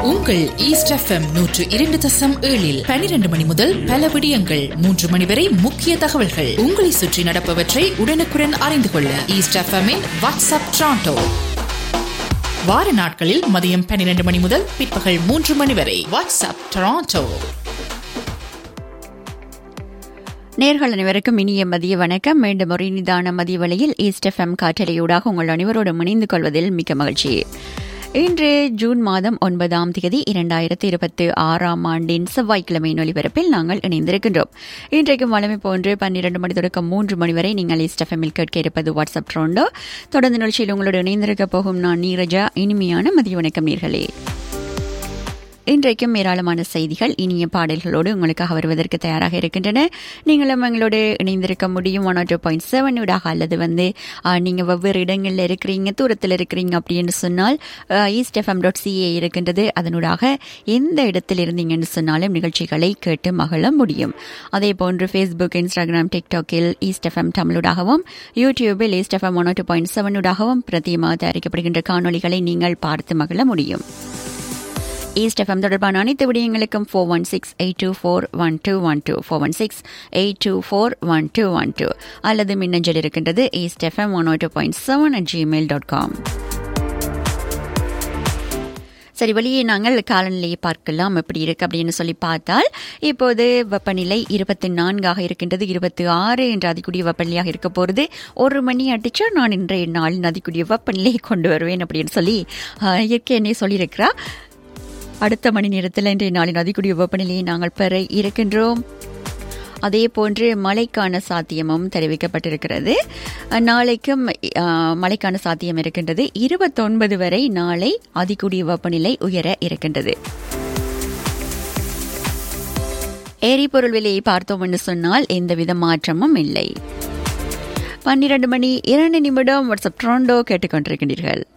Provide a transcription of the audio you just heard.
உங்கள் east FM நூற்று இரண்டு தசம் ஏழில் பனிரெண்டு மணி முதல் பல விடயங்கள் மூன்று மணி வரை முக்கிய தகவல்கள் உங்களை சுற்றி நடப்பவற்றை உடனுக்குடன் அறிந்து கொள்ள ஈஸ்ட் எஃப்எம்மின் வாட்ஸ்அப் ட்ராண்டோ வார நாட்களில் மதியம் பன்னிரண்டு மணி முதல் பிற்பகல் மூன்று மணி வரை வாட்ஸ்அப் டொராண்டோ நேர்கள் அனைவருக்கும் இனிய மதிய வணக்கம் மீண்டும் ஒரு இனிதான மதிய வேளையில் ஈஸ்ட் எஃப்எம் காற்றலையூடாக உங்கள் அனைவரோடும் இணைந்து கொள்வதில் மிக்க மகிழ்ச்சி இன்று ஜூன் மாதம் ஒன்பதாம் தேதி இரண்டாயிரத்தி இருபத்தி ஆறாம் ஆண்டின் செவ்வாய்க்கிழமையின் ஒலிபரப்பில் நாங்கள் இணைந்திருக்கின்றோம் இன்றைக்கும் வளமை போன்று பன்னிரண்டு மணி தொடக்கம் மூன்று மணி வரை நீங்கள் ஈஸ்ட் எஃப்எம்மில் கேட்க இருப்பது வாட்ஸ்அப் ட்ரோண்டோ தொடர்ந்து நிகழ்ச்சியில் உங்களோடு இணைந்திருக்க போகும் நான் நீரஜா இனிமையான மதிய வணக்கம் நீர்களே இன்றைக்கும் ஏராளமான செய்திகள் இனிய பாடல்களோடு உங்களுக்காக வருவதற்கு தயாராக இருக்கின்றன நீங்களும் எங்களோடு இணைந்திருக்க முடியும் ஒன் டூ பாயிண்ட் செவன் ஊடாக அல்லது வந்து நீங்கள் வெவ்வேறு இடங்களில் இருக்கிறீங்க தூரத்தில் இருக்கிறீங்க அப்படின்னு சொன்னால் ஈஸ்ட் எஃப்எம் டாட் சிஏ இருக்கின்றது அதனூடாக எந்த இடத்தில் இருந்தீங்கன்னு சொன்னாலும் நிகழ்ச்சிகளை கேட்டு மகள முடியும் அதே போன்று ஃபேஸ்புக் இன்ஸ்டாகிராம் டிக்டாக்கில் ஈஸ்ட் எஃப்எம் தமிழூடாகவும் யூடியூபில் East FM one two point seven ஊடாகவும் பிரதியமாக தயாரிக்கப்படுகின்ற காணொலிகளை நீங்கள் பார்த்து மகள முடியும் ஈஸ்ட் எஃப்எம் தொடர்பான அனைத்து விடயங்களுக்கும் four one six eight two four one two one two four one six eight two four one two one two அல்லது மின்னஞ்சல் இருக்கின்றது East FM one two point seven at Gmail dot com சரி வெளியே நாங்கள் காலநிலையை பார்க்கலாம் எப்படி இருக்கு அப்படின்னு சொல்லி பார்த்தால் இப்போது வெப்பநிலை இருபத்தி நான்காக இருக்கின்றது இருபத்தி ஆறு என்ற அதிகூடிய வெப்பநிலையாக இருக்க போகிறது ஒரு மணி அடிச்சா நான் இன்றைய நாள் அதிகூடிய வெப்பநிலையை கொண்டு வருவேன் அப்படின்னு சொல்லி இயற்கை என்னை சொல்லியிருக்கிறா அடுத்த மணி நேரத்தில் இன்றைய நாளின் அதிகூடிய வெப்பநிலையை நாங்கள் பெற இருக்கின்றோம் அதே போன்று மழைக்கான சாத்தியமும் தெரிவிக்கப்பட்டிருக்கிறது நாளைக்கும் மழைக்கான சாத்தியம் இருக்கின்றது இருபத்தொன்பது வரை நாளை அதிகூடிய வெப்பநிலை உயர இருக்கின்றது எரிபொருள் விலையை பார்த்தோம் என்று சொன்னால் எந்தவித மாற்றமும் இல்லை பன்னிரண்டு மணி இரண்டு நிமிடம் வாட்ஸ்அப் ட்ரோண்டோ கேட்டுக்கொண்டிருக்கின்றீர்கள்